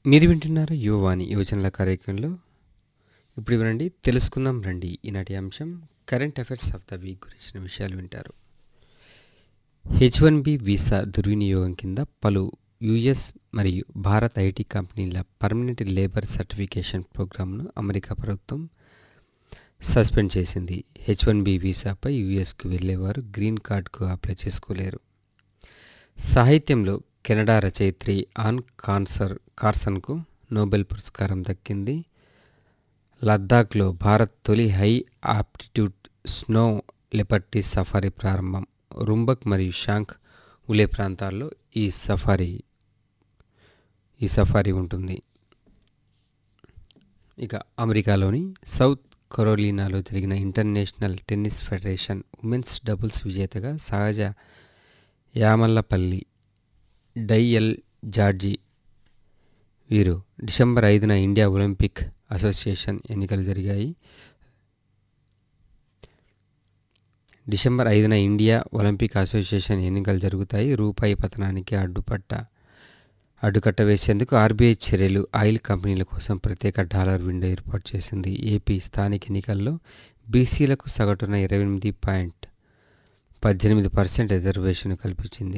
మీరు వింటున్నారు యువవాణి యువజనుల కార్యక్రమంలో ఇప్పుడు వినండి తెలుసుకుందాం రండి ఈనాటి అంశం current affairs of the week గురించిన విషయాలు వింటారు హెచ్ వన్ బి వీసా దుర్వినియోగం కింద పలు యుఎస్ మరియు భారత్ ఐటీ కంపెనీల పర్మనెంట్ లేబర్ సర్టిఫికేషన్ ప్రోగ్రామ్ను అమెరికా ప్రభుత్వం సస్పెండ్ చేసింది హెచ్ వన్ బి వీసాపై యుఎస్కు వెళ్ళేవారు గ్రీన్ కార్డుకు అప్లై చేసుకోలేరు సాహిత్యంలో కెనడా రచయిత్రి ఆన్ కాన్సర్ కార్సన్కు నోబెల్ పురస్కారం దక్కింది లద్దాఖ్లో భారత్ తొలి high altitude snow leopard safari ప్రారంభం రుంబక్ మరియు షాంక్ ఉలే ప్రాంతాల్లో ఈ సఫారీ ఈ సఫారీ ఉంటుంది ఇక అమెరికాలోని సౌత్ కరోలినాలో జరిగిన international tennis federation women's doubles విజేతగా సహజ యామల్లపల్లి డైఎల్ జార్జి వీరు డిసెంబర్ ఐదున ఇండియా ఒలింపిక్ అసోసియేషన్ ఎన్నికలు జరిగాయి డిసెంబర్ ఐదున ఇండియా ఒలింపిక్ అసోసియేషన్ ఎన్నికలు జరుగుతాయి రూపాయి పతనానికి అడ్డుపట్ట అడ్డుకట్ట వేసేందుకు ఆర్బీఐ చర్యలు ఆయిల్ కంపెనీల కోసం ప్రత్యేక డాలర్ విండో ఏర్పాటు చేసింది ఏపీ స్థానిక ఎన్నికల్లో బీసీలకు సగటున ఇరవై ఎనిమిది పాయింట్ పద్దెనిమిది పర్సెంట్ రిజర్వేషన్ కల్పించింది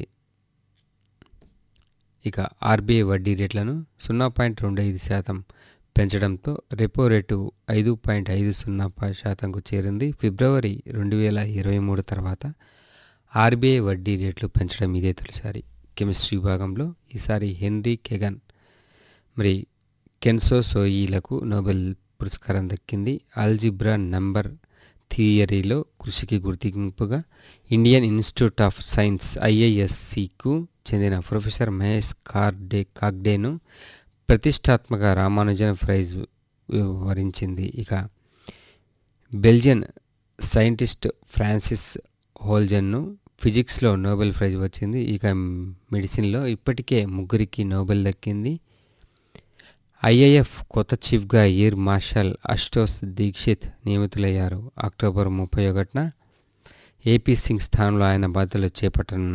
ఇక ఆర్బీఐ వడ్డీ రేట్లను సున్నా పాయింట్ రెండు ఐదు శాతం పెంచడంతో రెపో రేటు ఐదు పాయింట్ ఐదు సున్నా శాతంకు చేరింది ఫిబ్రవరి రెండు వేల ఇరవై మూడు తర్వాత ఆర్బీఐ వడ్డీ రేట్లు పెంచడం ఇదే తొలిసారి కెమిస్ట్రీ విభాగంలో ఈసారి హెన్రీ కెగన్ మరి కెన్సో సోయీలకు నోబెల్ పురస్కారం దక్కింది ఆల్జిబ్రా నంబర్ థియరీలో కృషికి గుర్తింపుగా ఇండియన్ ఇన్స్టిట్యూట్ ఆఫ్ సైన్స్ ఐఐఎస్సికు చెందిన ప్రొఫెసర్ మహేష్ కార్డే కాగ్డేను ప్రతిష్టాత్మక రామానుజన్ ప్రైజ్ వరించింది ఇక బెల్జియన్ సైంటిస్ట్ ఫ్రాన్సిస్ హోల్జన్ను ఫిజిక్స్లో నోబెల్ ప్రైజ్ వచ్చింది ఇక మెడిసిన్లో ఇప్పటికే ముగ్గురికి నోబెల్ దక్కింది ఐఏఎఫ్ కొత్త చీఫ్గా ఎయిర్ మార్షల్ అష్టోస్ దీక్షిత్ నియమితులయ్యారు అక్టోబర్ ముప్పై ఒకటిన ఏపీ సింగ్ స్థానంలో ఆయన బాధ్యతలు చేపట్టనున్నారు